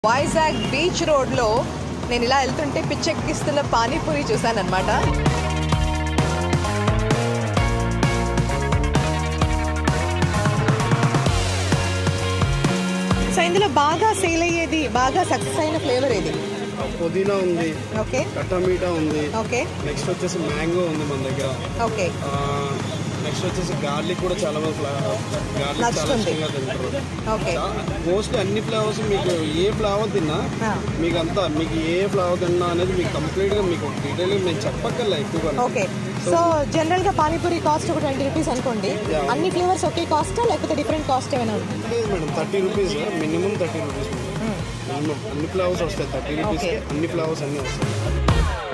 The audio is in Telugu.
వైజాగ్ బీచ్ రోడ్లో నేను ఇలా వెళ్తుంటే పిచ్చెక్కిస్తున్న పానీపూరి చూశానమాట సో ఇందులో బాగా సేల్ అయ్యేది బాగా సక్సెస్ అయిన ఫ్లేవర్ ఏది పుదీనా ఉంది ఓకే కట్టమీటా ఉంది ఓకే నెక్స్ట్ వచ్చేసి మ్యాంగో ఉంది మన దగ్గర ఓకే నెక్స్ట్ వచ్చేసి గార్లిక్ కూడా చాలా మంది గార్లిక్ చాలా నచ్చుతుంది. ఇష్టంగా తింటారు ఓకే మోస్ట్లీ అన్ని ఫ్లేవర్స్ మీకు ఏ ఫ్లేవర్ తిన్నా ఆ. మీకు అంతా మీకు ఏ ఫ్లేవర్ తిన్నా అనేది మీకు కంప్లీట్ గా మీకు డీటెయిల్ గా నేను చెప్పక్కర్లే ఎక్కువగా ఓకే సో జనరల్ గా పానీపూరి కాస్ట్ ఒక ట్వంటీ రూపీస్ అనుకోండి Yeah. అన్ని ఫ్లేవర్స్ ఒకే కాస్ట్ లేకపోతే డిఫరెంట్ కాస్ట్ ఏమైనా ఉంటుంది లేదు madam thirty rupees minimum thirty rupees minimum అన్ని ఫ్లేవర్స్ వస్తాయి థర్టీ రూపీస్ Okay. అన్ని ఫ్లేవర్స్ అన్ని వస్తాయి